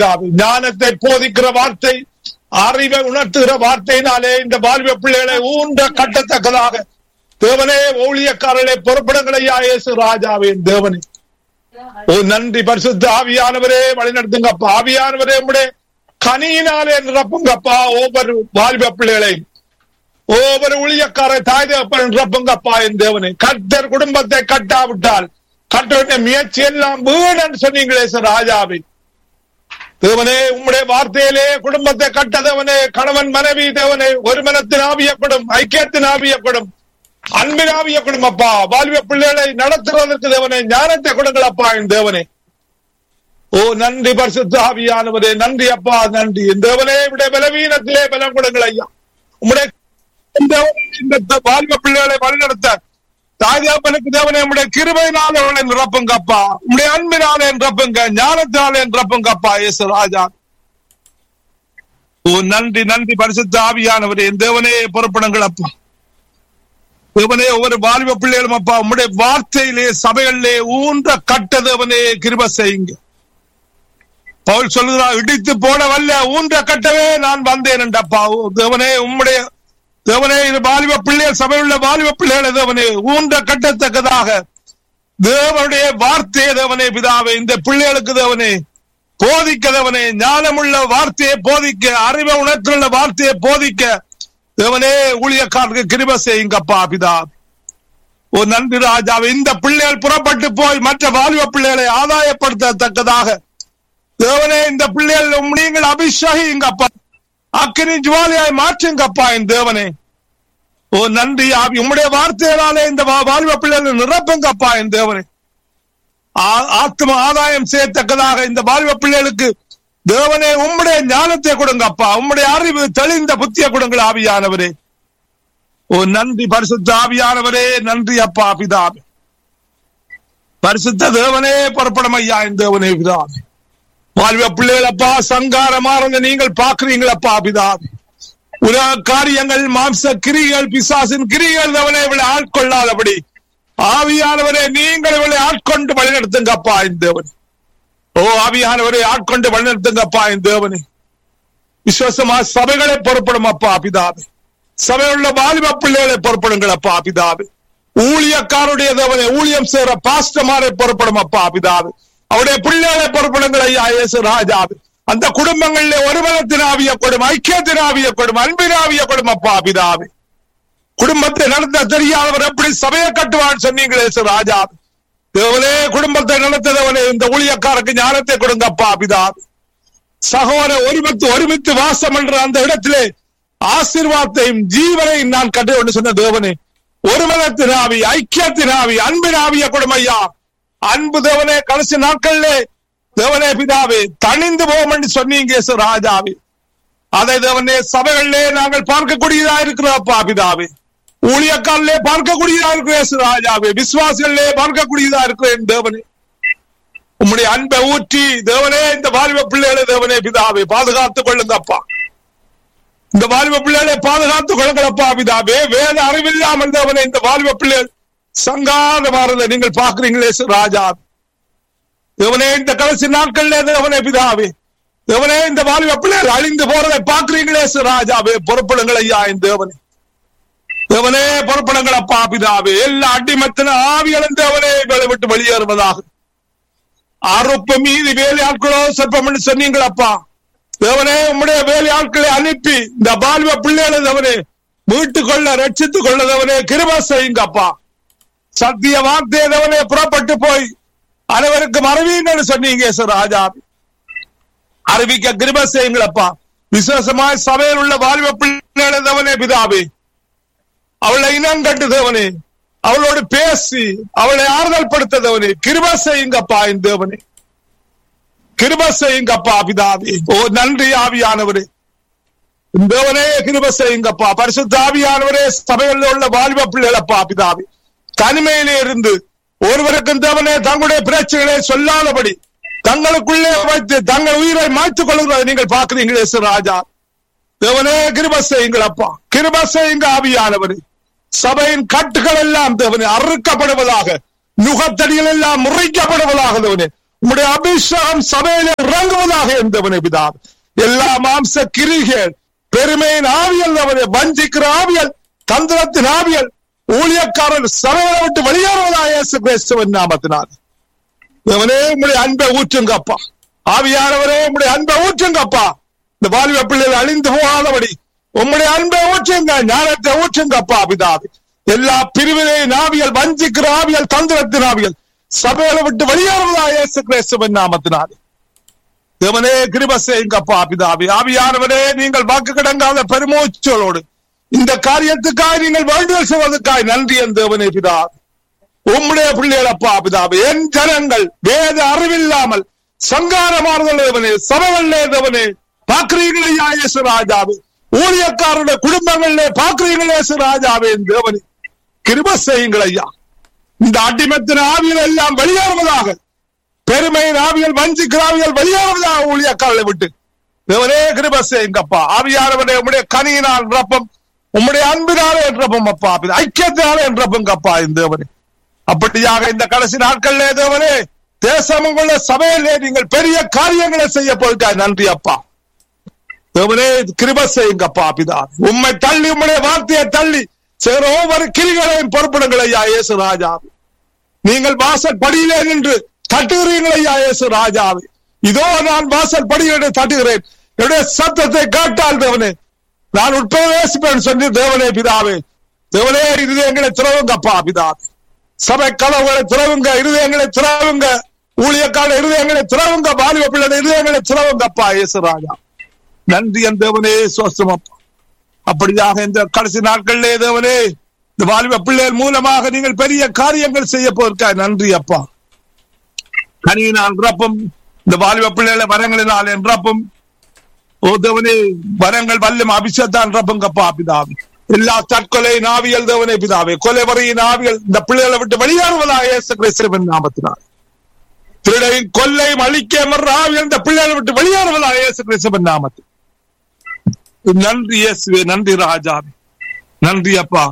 பிதாவே. ஞானத்தை போதிக்கிற வார்த்தை அறிவை உணர்த்துகிற வார்த்தையினாலே இந்த வாழ்வை பிள்ளைகளை ஊன்ற கட்டத்தக்கதாக தேவனே ஊழியக்காரர்களே பொறுப்பிடங்களையா இயேசு ராஜாவின் தேவனே ஓ நன்றி பரிசுத்த ஆவியானவரே வழிநடத்துங்கப்பா ஆவியானவரே உம்முடைய கனியினாலே நிரப்புங்கப்பா ஒவ்வொரு வாழ்வ பிள்ளைகளையும் ஒவ்வொரு ஊழியக்கார தாய் தகப்பன் நிரப்புங்கப்பா என் தேவனே கர்த்தர் குடும்பத்தை கட்டாவிட்டால் கட்டவுடைய முயற்சி எல்லாம் வீணன்னு சொன்னீங்களே சார் ராஜாவை தேவனே உம்முடைய வார்த்தையிலே குடும்பத்தை கட்டதவனே கணவன் மனைவி தேவனே ஒரு மனத்தின் ஆவியப்படும் ஐக்கியத்தின் ஆவியப்படும் அன்பின் ஆவியப்படும் அப்பா வாழ்விய பிள்ளைகளை நடத்துவதற்கு தேவனே ஞானத்தை கொடுங்கள் அப்பா என் தேவனே ஓ நன்றி பரிசுத்த ஆவியானவரே நன்றி அப்பா நன்றி என் தேவனே உடைய பலவீனத்திலே பலம் கொடுங்கள் ஐயா உம்முடைய தேவனே, இந்த வாழ்வ பிள்ளைகளை வழிநடத்த தாய்தாப்பனுக்கு தேவனே உடைய கிருபையினால அவளை நிரப்புங்க அப்பா உடைய அன்பினாலே நிரப்புங்க ஞானத்தினாலே நிரப்புங்க அப்பா இயேசு ராஜா ஓ நன்றி நன்றி பரிசுத்த ஆவியானவரே என் தேவனே பொறுப்பிடங்கள் அப்பா தேவனே ஒவ்வொரு வாலிப பிள்ளைகளும் அப்பா உம்முடைய வார்த்தையிலே சபைகளிலே ஊன்ற கட்ட தேவனே கிருப செய்யுங்க பவுல் சொல்லுகிறார் இடித்து போட வல்ல ஊன்ற கட்டவே நான் வந்தேன் என்றப்பா ஓ தேவனே உம்முடைய தேவனே இது வாலிப பிள்ளைகள் சபையில் உள்ள வாலிப பிள்ளைகளை தேவனே ஊன்ற கட்டத்தக்கதாக தேவனுடைய வார்த்தையை தேவனே பிதாவே இந்த பிள்ளைகளுக்கு தேவனே போதிக்க தேவனே ஞானமுள்ள வார்த்தையை போதிக்க அறிவை உணர்த்துள்ள வார்த்தையை போதிக்க தேவனே ஊழியக்காரருக்கு கிருப செய்யுங்கப்பா பிதா ஓ நன்றி ராஜாவே இந்த பிள்ளைகள் புறப்பட்டு போய் மற்ற வாலிப பிள்ளைகளை ஆதாயப்படுத்தத்தக்கதாக தேவனே இந்த பிள்ளைகள் நீங்கள் அபிஷேகிங்கப்பா அக்கினி ஜுவாலியாய் மாற்றுங்கப்பா என் தேவனே ஓ நன்றி ஆவி உம்முடைய வார்த்தைகளாலே இந்த வா- வாலிப பிள்ளைகளை நிரப்புங்கப்பா என் தேவனே ஆ- ஆத்ம ஆதாயம் செய்யத்தக்கதாக இந்த வாலிப பிள்ளைகளுக்கு தேவனே உம்முடைய ஞானத்தை கொடுங்கப்பா உம்முடைய அறிவு தெளிந்த புத்திய கொடுங்கள் ஆவியானவரே ஓ நன்றி பரிசுத்த ஆவியானவரே நன்றி அப்பா பிதாவே பரிசுத்த தேவனே புறப்படும் ஐயா என் தேவனே பிதாவே வாழ்வ பிள்ளைகளப்பா சங்காரமானது நீங்கள் பாக்குறீங்களப்பா பிதாவே உலக காரியங்கள் மாம்ச கிரிகள் பிசாசின் கிரிகள் அவனை இவளை ஆட்கொள்ளாதபடி ஆவியானவரே நீங்கள் இவளை ஆட்கொண்டு வழிநடத்துங்கப்பா இந்த தேவன் ஓ ஆவியானவரை ஆட்கொண்டு வழிநடத்துங்கப்பா இந்த தேவனே விசுவாசமா சபைகளை பொறுப்படும் அப்பா பிதாவே சபையில் உள்ள வாலிப பிள்ளைகளை பொறுப்படுங்கள் அப்பா பிதாவே ஊழியக்காருடைய தேவனை ஊழியம் செய்யற பாஸ்டமாரை பொறுப்படும் அப்பா பிதாவே அவருடைய பிள்ளைகளை பொறுப்படுங்கள் ஐயா இயேசு ராஜாவே அந்த குடும்பங்களிலே ஒருமனத்தின் ஆவியப்படும் ஐக்கியத்தின் ஆவியப்படும் அன்பின் ஆவியப்படும் அப்பா பிதாவே குடும்பத்தை நடத்த தெரியாதவர் எப்படி சபையை கட்டுவான்னு சொன்னீங்களே இயேசு ராஜா தேவனே குடும்பத்தை நடத்ததவனே இந்த ஊழியக்காரருக்கு ஞானத்தை கொடுங்க அப்பா பிதாவே சகோதர ஒருமித்து ஒருமித்து வாசம் என்ற அந்த இடத்திலே ஆசீர்வாதத்தையும் ஜீவனையும் நான் கண்டு கொண்டு சொன்ன தேவனே ஒருமனத்தின் ஆவி ஐக்கியத்தின் ஆவி அன்பின் ஆவிய கொடுமையா அன்பு தேவனே கடைசி நாட்களிலே தேவனே பிதாவே தணிந்து போவோம் என்று சொன்னீங்க இயேசு ராஜாவே அதை தேவனே சபைகளிலே நாங்கள் பார்க்கக்கூடியதா இருக்கிறப்பா பிதாவே ஊழியக்காரிலே பார்க்கக்கூடியதா இருக்கிற இயேசு ராஜாவே விசுவாசிகளிலே பார்க்கக்கூடியதா இருக்கிறேன் தேவனே உம்முடைய அன்பை ஊற்றி தேவனே இந்த வாலிப பிள்ளைகளை தேவனே பிதாவே பாதுகாத்துக் கொள்ளுங்கப்பா இந்த வாலிப பிள்ளைகளை பாதுகாத்துக் கொள்ளுங்களப்பா பிதாவே வேத அறிவில்லாமல் தேவனே இந்த வாலிப பிள்ளைகள் சங்காதமாறதை நீங்கள் பார்க்கிறீங்களே சு ராஜா தேவனே இந்த கடைசி நாட்கள்ல தேவனே பிதாவே தேவனே இந்த வாலிப பிள்ளைகள் அழிந்து போறதை பார்க்கிறீங்களே சு ராஜாவே பொறுப்பிடுங்கள் ஐயா என் தேவனே தேவனே பொறுப்பிடுங்கள் அப்பா பிதாவே எல்லா அடிமத்தின ஆவிகளும் தேவனே எங்களை விட்டு வெளியேறுவதாக அறுப்பு மீதி வேலை ஆட்களோ சொற்பம் என்று சொன்னீங்களப்பா தேவனே உம்முடைய வேலை ஆட்களை அனுப்பி இந்த பால்வ பிள்ளைகளை தேவனே மீட்டுக் கொள்ள ரட்சித்துக் கொள்ள தேவனே கிருப செய்யுங்கப்பா சத்திய வார்த்தையை தேவனே புறப்பட்டு போய் அனைவருக்கும் அறிவிங்கன்னு சொன்னீங்க இயேசு ராஜா அறிவிக்க கிருப செய்யுங்களப்பா விசேஷமாய் சபையில் உள்ள வாலிப பிள்ளைகளை தேவனே பிதாவே அவளை இனம் கண்டு தேவனே அவளோடு பேசி அவளை ஆறுதல் படுத்த தேவனே கிருப செய்யுங்கப்பா என் தேவனே கிருப செய்யுங்கப்பா பிதாவே ஓ நன்றி ஆவியானவரே தேவனே கிருப செய்யுங்கப்பா பரிசுத்த ஆவியானவரே சபையில் உள்ள வாலிப பிள்ளைகளப்பா பிதாவே தனிமையிலே இருந்து ஒருவருக்கும் தேவனே தங்களுடைய பிரச்சனைகளை சொல்லாதபடி தங்களுக்குள்ளே வைத்து தங்கள் உயிரை மாய்த்துக் கொள்கிறதை நீங்கள் பார்க்கிறீங்களே சு ராஜா தேவனே கிருப செய்யுங்கள் அப்பா கிருப செய்யுங்க ஆவியானவரே சபையின் கட்டுகள் எல்லாம் தேவனே அறுக்கப்படுவதாக நுகத்தடிகள் எல்லாம் முறைக்கப்படுவதாக தேவனே உம்முடைய அபிஷேகம் சபையில இறங்குவதாக இருந்தவனே பிதா எல்லா மாம்ச கிரிகள் பெருமையின் ஆவியல் அவனை வஞ்சிக்கிற ஆவியல் தந்திரத்தின் ஆவியல் ஊழியக்காரர் சபையை விட்டு வெளியேறுவதாக இயேசு கிறிஸ்துவின் நாமத்தினால் தேவனே உம்முடைய அன்பை ஊற்றுங்கப்பா ஆவியானவரே உம்முடைய அன்பை ஊற்றுங்கப்பா இந்த வாலிப பிள்ளைகள் அழிந்து போகாதபடி உம்முடைய அன்பை ஊற்றுங்க ஞானத்தை ஊற்றுங்கப்பா பிதாவே எல்லா பிரிவினையின் ஆவியல் வஞ்சிக்கிற ஆவியல் தந்திரத்தின் ஆவியல் சபைகளை விட்டு வெளியேறுவதா இயேசு கிறிஸ்துவின் நாமத்தினாலே தேவனே கிருப செய்யுங்கப்பா பிதாவே ஆவியானவரே நீங்கள் வாக்கு கிடங்காத பெருமூச்சலோடு இந்த காரியத்துக்காக நீங்கள் வேண்டுதல் செய்வதற்காக நன்றி என் தேவனே பிதாவே உம்முடைய பிள்ளைகளப்பா பிதாவே என் ஜனங்கள் வேத அறிவில்லாமல் சங்காரமாறுதல் தேவனே சபைகளிலே தேவனே பாக்குறீங்களா இயேசு ராஜாவே ஊழியக்காரருடைய குடும்பங்களிலே பாக்குறீங்களே இயேசு ராஜாவே என் தேவனே கிருப செய்யுங்கள் ஐயா இந்த அடிமத்தின் ஆவியல் எல்லாம் வெளியேறுவதாக பெருமையின் ஆவியல் வஞ்சிக்கிற ஆவியல் வெளியேறுவதாக ஊழியக்காரர்களை விட்டு தேவனே கிருப செய்யுங்கப்பா ஆவியானவரே உம்முடைய கனியினால் நிரப்பம் உம்முடைய அன்பினாலே நிரப்பம் அப்பா ஐக்கியத்தினாலே நிரப்புங்கப்பா இந்த தேவனே அப்படியாக இந்த கடைசி நாட்களிலே தேவனே தேசமுள்ள சபையிலே நீங்கள் பெரிய காரியங்களை செய்ய போயிருக்காய் நன்றி அப்பா தேவனே கிருப செய்யுங்கப்பா பிதா உம்மை தள்ளி உம்முடைய வார்த்தையை தள்ளி செய்கிற ஒவ்வொரு கிரிகளையும் பொறுப்பிடுங்கள் ஐயா இயேசு ராஜா நீங்கள் வாசல் படியிலே நின்று தட்டுகிறீர்கள் ஐயா இயேசு ராஜாவே இதோ நான் வாசல் படியிலே தட்டுகிறேன் என்னுடைய சத்தத்தை கேட்டால் தேவனே நான் உட்பிரவேசிப்பேன் சொல்லி தேவனே பிதாவே தேவனே இருதயங்களை திறவுங்கப்பா பிதாவே சபை கதவுகளை திறவுங்க இருதயங்களை திறவுங்க ஊழியக்கால இருதயங்களை திறவுங்க வாலிப பிள்ளை இருதயங்களை திறவுங்கப்பா இயேசு ராஜா நன்றி என் தேவனே சுவஸ்தமப்பா அப்படியாக இந்த கடைசி நாட்களிலே தேவனே இந்த வாலிப பிள்ளைகள் மூலமாக நீங்கள் பெரிய காரியங்கள் செய்ய போயிருக்க நன்றி அப்பா கனியினால் நிரப்பும் இந்த வாலிப பிள்ளைகளை வரங்களினால் நிரப்பும் ஓ தேவனே வரங்கள் வல்லும் அபிஷேகத்தான் நிரப்புங்கப்பா பிதாவே எல்லா தற்கொலை நாவியல் தேவனே பிதாவே கொலை வரையின் ஆவியல் இந்த பிள்ளைகளை விட்டு வெளியேறுவதாக இயேசு கிறிஸ்துவின் நாமத்தினால் திருடையும் கொல்லையும் அழிக்க மர்ற ஆவியல் இந்த பிள்ளைகளை விட்டு வெளியேறுவதாக இயேசு கிறிஸ்துவின் நாமத்தில் நன்றி இயேசுவே நன்றி ராஜாவே நன்றி அப்பா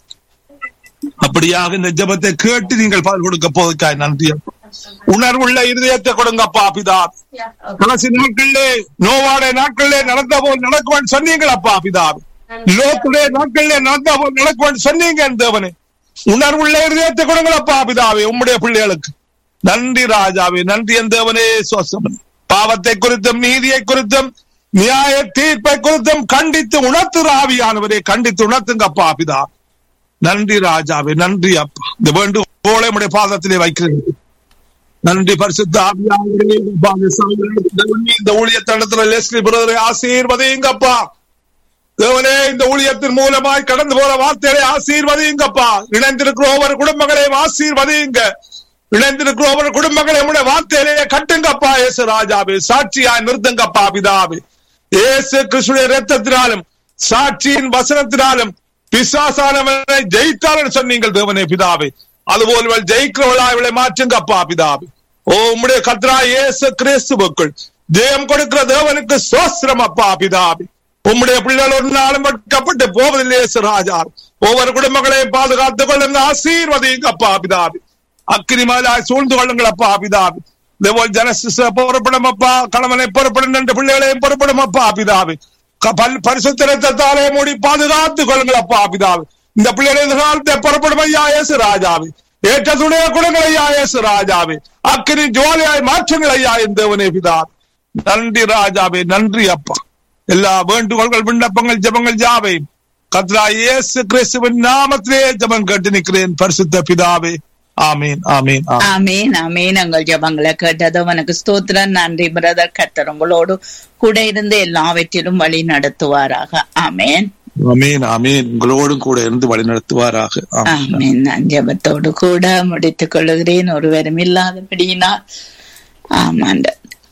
அப்படியாக இந்த ஜபத்தை கேட்டு நீங்கள் பால் கொடுக்க போவதற்காய் நன்றி அப்பா உணர்வுள்ள இருதயத்தை கொடுங்கப்பா பிதா கடைசி நாட்களிலே நோவாடைய நாட்களிலே நடந்த போல் நடக்குவான் சொன்னீங்களப்பா பிதாவே லோக்குடைய நாட்களிலே நடந்த போல் நடக்குவான் சொன்னீங்க தேவனே உணர்வுள்ள இருதயத்தை கொடுங்களப்பா பிதாவே உம்முடைய பிள்ளைகளுக்கு நன்றி ராஜாவே நன்றி என் தேவனே சுவசமன் பாவத்தை குறித்தும் நீதியை குறித்தும் நியாய தீர்ப்பை குறித்தும் கண்டித்து உணர்த்து ஆவியானவரே கண்டித்து உணர்த்துங்கப்பா பிதா நன்றி ராஜாவே நன்றி அப்பா இந்த வேண்டும் போல உடைய பாதத்திலே வைக்கிறேன் நன்றி பரிசுத்த ஆவியானவரே இந்த ஊழியத்தடத்துல லெஸ்லி பிரதரை ஆசீர்வதிங்கப்பா தேவனே இந்த ஊழியத்தின் மூலமாய் கடந்து போற வார்த்தைகளை ஆசீர்வதிங்கப்பா இணைந்திருக்கிற ஒவ்வொரு குடும்பங்களையும் ஆசீர்வதிங்க இணைந்திருக்கிற ஒவ்வொரு குடும்பங்களை உடைய வார்த்தையிலேயே கட்டுங்கப்பா இயேசு ராஜாவே சாட்சியாய் நிறுத்துங்கப்பா பிதாவே இயேசு கிருஷ்ணனுடைய ரத்தத்தினாலும் சாட்சியின் வசனத்தினாலும் பிசாசானவனை ஜெயித்தாலும் சொன்னீங்கள் தேவனே பிதாவே அதுபோல் ஜெயிக்கிறவளா இவளை மாற்றுங்கப்பா பிதாவே ஓ உம்முடைய கத்ரா இயேசு கிறிஸ்துவுக்குள் ஜெயம் கொடுக்கிற தேவனுக்கு சோஸ்திரம் அப்பா பிதாவே உம்முடைய பிள்ளைகள் ஒரு நாளும் வெட்கப்பட்டு போவதில்லை இயேசு ராஜா ஒவ்வொரு குடும்பங்களையும் பாதுகாத்துக் கொள்ளுங்க ஆசீர்வதிங்க அப்பா பிதாவே அக்கிரிமாலாய் சூழ்ந்து கொள்ளுங்கள் அப்பா பிதாவே இதேபோல் ஜனசிச புறப்படும் அப்பா கணவனை புறப்படும் ரெண்டு பிள்ளைகளையும் புறப்படும் அப்பா பிதாவே பரிசுத்திரத்தாலே மூடி பாதுகாத்துக் கொள்ளுங்கள் அப்பா பிதாவே இந்த பிள்ளைகளின் காலத்தை புறப்படும் ஐயா இயேசு ராஜாவே ஏற்ற துணைய குணங்கள் ஐயா இயேசு ராஜாவே அக்கினி ஜோலியாய் மாற்றுங்கள் ஐயா என் தேவனே பிதா நன்றி ராஜாவே நன்றி அப்பா எல்லா வேண்டுகோள்கள் விண்ணப்பங்கள் ஜபங்கள் ஜாவை கத்ரா இயேசு கிறிஸ்துவின் நாமத்திலே ஜபம் கேட்டு நிற்கிறேன் பரிசுத்த பிதாவே ஆமீன் ஆமீன் ஆமீன் ஆமீன் உங்கள் ஜபங்களை கேட்டது உனக்கு ஸ்தோத்திரம் நன்றி பிரதர் கர்த்தர் உங்களோடு கூட இருந்து எல்லாவற்றிலும் வழி நடத்துவாராக ஆமேன் ஆமீன் ஆமீன் உங்களோடும் கூட இருந்து வழி நடத்துவாராக ஆமீன் நான் ஜபத்தோடு கூட முடித்துக் கொள்ளுகிறேன் ஒருவரும் இல்லாதபடியினால் ஆமாண்ட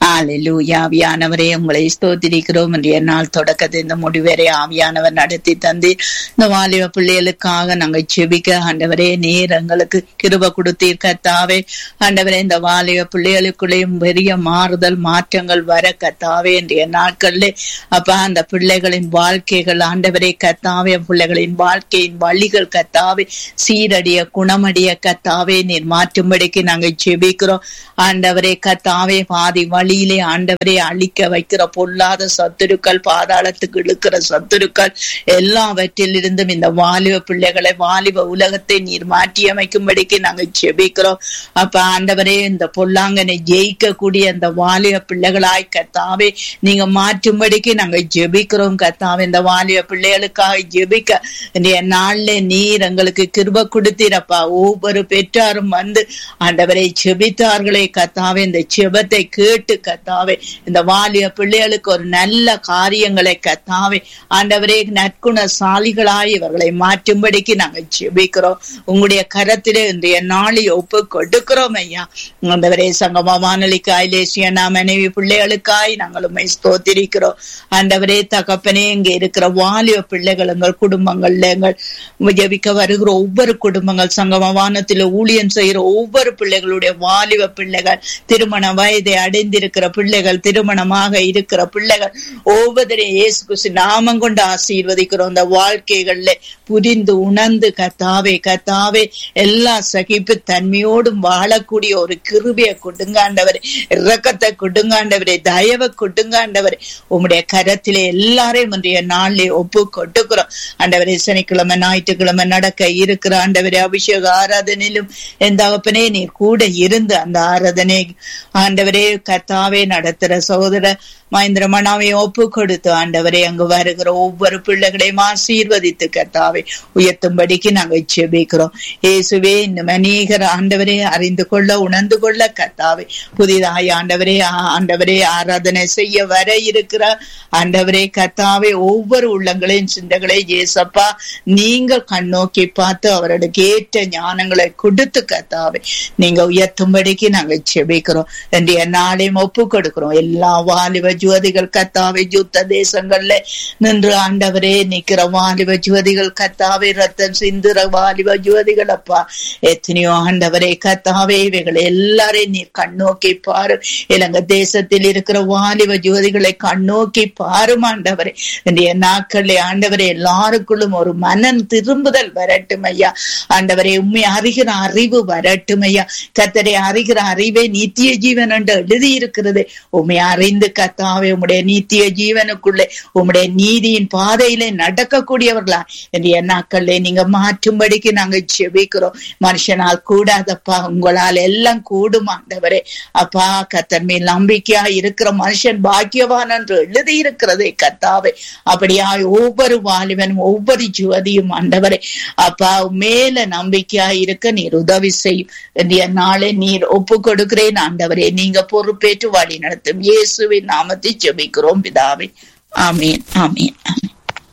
ஆலிலூயா ஆவியானவரே உங்களை ஸ்தோத்திரிக்கிறோம் இன்றைய நாள் தொடக்கத்தை இந்த முடிவரை ஆவியானவர் நடத்தி தந்து இந்த வாலிப பிள்ளைகளுக்காக நாங்கள் செபிக்க ஆண்டவரே நீர் எங்களுக்கு கிருப கொடுத்தீர் கத்தாவே ஆண்டவரே இந்த வாலிப பிள்ளைகளுக்குள்ளேயும் பெரிய மாறுதல் மாற்றங்கள் வர கத்தாவே இன்றைய நாட்களில் அப்ப அந்த பிள்ளைகளின் வாழ்க்கைகள் ஆண்டவரே கத்தாவே பிள்ளைகளின் வாழ்க்கையின் வழிகள் கத்தாவே சீரடிய குணமடைய கத்தாவே நீர் மாற்றும்படிக்கு நாங்கள் செபிக்கிறோம் ஆண்டவரே கத்தாவே பாதி வழியிலே ஆண்டவரே அழிக்க வைக்கிற பொல்லாத சத்துருக்கள் பாதாளத்துக்கு இழுக்கிற சத்துருக்கள் எல்லாவற்றிலிருந்தும் இந்த வாலிப பிள்ளைகளை வாலிப உலகத்தை நீர் மாற்றி அமைக்கும்படிக்கு நாங்கள் செபிக்கிறோம் அப்ப ஆண்டவரே இந்த பொல்லாங்கனை ஜெயிக்கக்கூடிய அந்த வாலிப பிள்ளைகளாய் கத்தாவே நீங்க மாற்றும்படிக்கு நாங்கள் ஜெபிக்கிறோம் கத்தாவே இந்த வாலிப பிள்ளைகளுக்காக ஜெபிக்க இன்றைய நாள்ல நீர் எங்களுக்கு கிருப கொடுத்தீரப்பா ஒவ்வொரு பெற்றாரும் வந்து ஆண்டவரை செபித்தார்களே கத்தாவே இந்த செபத்தை கேட்டு கத்தாவே இந்த வாலிய பிள்ளைகளுக்கு ஒரு நல்ல காரியங்களை கத்தாவே ஆண்டவரே நற்குணசாலிகளாய் இவர்களை மாற்றும்படிக்கு நாங்கள் செபிக்கிறோம் உங்களுடைய கரத்திலே இன்றைய நாளை ஒப்பு கொடுக்கிறோம் ஐயா ஆண்டவரே சங்கம வானொலிக்காய் லேசியனா மனைவி பிள்ளைகளுக்காய் நாங்கள் உண்மை ஸ்தோத்திரிக்கிறோம் ஆண்டவரே தகப்பனே இங்க இருக்கிற வாலிப பிள்ளைகள் எங்கள் குடும்பங்கள்ல எங்கள் ஜபிக்க வருகிற ஒவ்வொரு குடும்பங்கள் சங்கம வானத்தில் ஊழியம் செய்கிற ஒவ்வொரு பிள்ளைகளுடைய வாலிப பிள்ளைகள் திருமண வயதை அடைந்திருக்கிற பிள்ளைகள் திருமணமாக இருக்கிற பிள்ளைகள் ஒவ்வொருத்தரையும் இயேசு கிறிஸ்து நாமம் கொண்டு ஆசீர்வதிக்கிறோம் இந்த வாழ்க்கைகள்ல புரிந்து உணர்ந்து கத்தாவே கத்தாவே எல்லா சகிப்பு தன்மையோடும் வாழக்கூடிய ஒரு கிருபியை கொடுங்காண்டவர் இரக்கத்தை கொடுங்காண்டவரே தயவை கொடுங்காண்டவர் உம்முடைய கரத்திலே எல்லாரையும் இன்றைய நாளிலே ஒப்பு கொட்டுக்கிறோம் ஆண்டவரே சனிக்கிழமை ஞாயிற்றுக்கிழமை நடக்க இருக்கிற ஆண்டவரே அபிஷேக ஆராதனையிலும் என் தகப்பனே நீர் கூட இருந்து அந்த ஆராதனை ஆண்டவரே கத்தாவே நடத்துற சகோதர மகேந்திர மனாவை ஒப்பு கொடுத்து ஆண்டவரே அங்கு வருகிற ஒவ்வொரு பிள்ளைகளையும் ஆசீர்வதித்து கத்தாவே உயர்த்தும்படிக்கு நாங்கள் செபிக்கிறோம் இயேசுவே இந்த மனீகர் ஆண்டவரே அறிந்து கொள்ள உணர்ந்து கொள்ள கத்தாவே புதிதாய் ஆண்டவரே ஆண்டவரே ஆராதனை செய்ய வர இருக்கிற ஆண்டவரே கத்தாவே ஒவ்வொரு உள்ளங்களையும் சிந்தைகளை ஏசப்பா நீங்கள் கண்ணோக்கி பார்த்து அவர்களுக்கு ஏற்ற ஞானங்களை கொடுத்து கத்தாவே நீங்க உயர்த்தும்படிக்கு நாங்கள் செபிக்கிறோம் இன்றைய நாளையும் ஒப்பு கொடுக்கிறோம் எல்லா வாலிப ஜோதிகள் கத்தாவை யுத்த தேசங்கள்ல நின்று ஆண்டவரே நிக்கிற வாலிப ஜோதிகள் கத்தாவை ரத்தம் சிந்துற வாலிப ஜோதிகள் அப்பா எத்தனையோ ஆண்டவரே கத்தாவே இவைகள் எல்லாரையும் நீர் கண்ணோக்கி பாரு இலங்கை தேசத்தில் இருக்கிற வாலிப ஜோதிகளை கண்ணோக்கி பாரும் ஆண்டவரே இன்றைய நாட்களில் ஆண்டவரே எல்லாருக்குள்ளும் ஒரு மனம் திரும்புதல் வரட்டும் ஐயா ஆண்டவரே உண்மை அறிகிற அறிவு வரட்டும் ஐயா கத்தரை அறிகிற அறிவை நித்திய ஜீவன் என்று எழுதியிருக்கிறது உண்மை அறிந்து கத்தாவே உம்முடைய நித்திய ஜீவனுக்குள்ளே உம்முடைய நீதியின் பாதையிலே நடக்கக்கூடியவர்களா இன்றைய நாட்களிலே நீங்க மாற்றும்படிக்கு நாங்க செபிக்கிறோம் மனுஷனால் கூடாதப்பா உங்களால் எல்லாம் கூடும் ஆண்டவரே அப்பா கத்தர் மேல் நம்பிக்கையா இருக்கிற மனுஷன் பாக்கியவான் என்று எழுதி இருக்கிறதே கத்தாவே அப்படியா ஒவ்வொரு வாலிபனும் ஒவ்வொரு ஜுவதியும் ஆண்டவரே அப்பா மேல நம்பிக்கையா இருக்க நீர் உதவி செய்யும் இன்றைய நாளே நீர் ஒப்பு கொடுக்கிறேன் ஆண்டவரே நீங்க பொறுப்பேற்று வழி நடத்தும் இயேசுவின் நாமத்தை ஜெபிக்கிறோம் பிதாவே ஆமீன் ஆமீன் ஆமீன்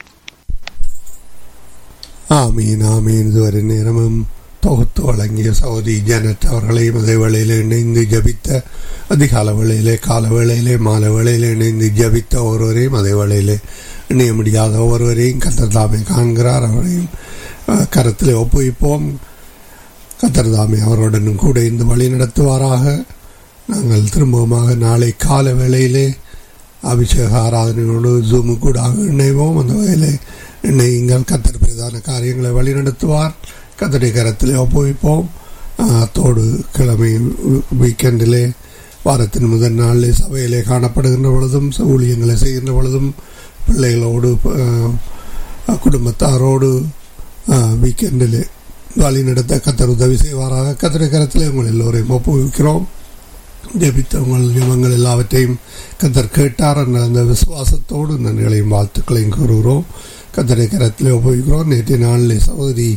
ஆமீன் ஆமீன் இதுவரை நேரமும் தொகுத்து வழங்கிய சௌதி ஜனத் அவர்களையும் அதே வேளையில் இணைந்து ஜபித்த அதிகால வேளையிலே கால வேளையிலே மாலை வேளையிலே இணைந்து ஜபித்த ஒருவரையும் அதே வேளையிலே இணைய முடியாத ஒருவரையும் கத்தர்தாமை காண்கிறார் அவரையும் கரத்திலே ஒப்புவிப்போம் கத்தர்தாமை அவருடனும் கூட இந்த வழி நடத்துவாராக நாங்கள் திரும்பவுமாக நாளை கால வேளையிலே அபிஷேக ஆராதனையோடு ஜூமு கூட இணைவோம் அந்த வகையிலே இணையுங்கள் கத்தர் பிரதான காரியங்களை வழிநடத்துவார் கத்தடி கரத்திலே ஒப்புவிப்போம் அத்தோடு கிழமை வீக்கெண்டிலே வாரத்தின் முதல் நாளிலே சபையிலே காணப்படுகின்ற பொழுதும் ஊழியங்களை செய்கின்ற பொழுதும் பிள்ளைகளோடு குடும்பத்தாரோடு வீக்கெண்டிலே வழி நடத்த கத்தர் உதவி செய்வாராக கத்தடி கரத்திலே உங்கள் எல்லோரையும் ஒப்புவிக்கிறோம் ஜெபித்த உங்கள் ஜெபங்கள் எல்லாவற்றையும் கத்தர் கேட்டார் என்ற அந்த விசுவாசத்தோடு நன்றிகளையும் வாழ்த்துக்களையும் கூறுகிறோம் கத்தரை கரத்தில் உபயோகிக்கிறோம் நேற்று நாளில் சகோதரி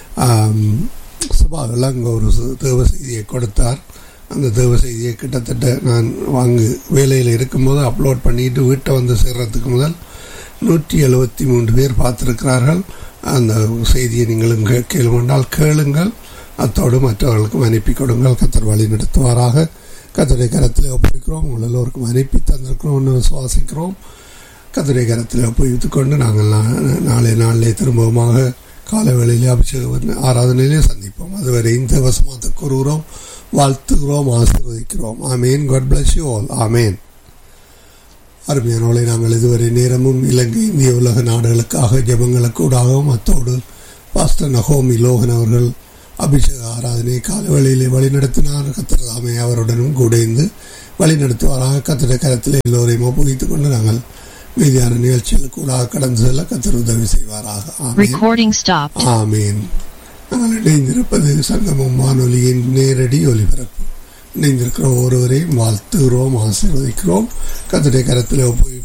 சபாவில் அங்கே ஒரு தேவ செய்தியை கொடுத்தார் அந்த தேவ செய்தியை கிட்டத்தட்ட நான் வாங்கு வேலையில் இருக்கும்போது அப்லோட் பண்ணிட்டு வீட்டை வந்து சேர்றதுக்கு முதல் நூற்றி எழுபத்தி மூன்று பேர் பார்த்துருக்கிறார்கள் அந்த செய்தியை நீங்களும் கேள்வென்றால் கேளுங்கள் அத்தோடு மற்றவர்களுக்கும் அனுப்பி கொடுங்கள் கத்தர் வழி நடத்துவாராக கத்தருடைய கரத்தில் ஒப்புவிக்கிறோம் உங்கள் எல்லோருக்கும் அனுப்பி தந்திருக்கிறோம் விசுவாசிக்கிறோம் கத்தருடைய கரத்தில் ஒப்புவித்துக் கொண்டு நாங்கள் நா- நாளை நாளிலே திரும்பவுமாக காலை வேளையிலே அபிஷேக ஆராதனையிலே சந்திப்போம் அதுவரை இந்த வசமாத்த கூறுகிறோம் வாழ்த்துகிறோம் ஆசீர்வதிக்கிறோம் ஆமேன் காட் bless யூ ஆல் ஆமேன் அருமையானவளை நாங்கள் இதுவரை நேரமும் இலங்கை இந்திய உலக நாடுகளுக்காக ஜெபங்களுக்கூடாகவும் அத்தோடு பாஸ்டர் நகோமி லோகன் அவர்கள் அபிஷேக ஆராதனை காலவெளியிலே வழிநடத்தினார் கத்திரதாமே அவருடனும் கூட இருந்து வழிநடத்துவாராக கத்திர கரத்தில் எல்லோரையும் ஒப்புவித்துக் கொண்டு நாங்கள் மீதியான நிகழ்ச்சிகளுக்கூடாக கடந்து செல்ல கத்தர் உதவி செய்வாராக ஆமேன் Recording stopped. ஆமீன் நாங்கள் இணைந்திருப்பது சங்கமம் வானொலியின் நேரடி ஒலிபரப்பு இணைந்திருக்கிற ஒருவரையும் வாழ்த்துகிறோம் ஆசீர்வதிக்கிறோம் கத்தருடைய கரத்தில் ஒப்புவிப்போம்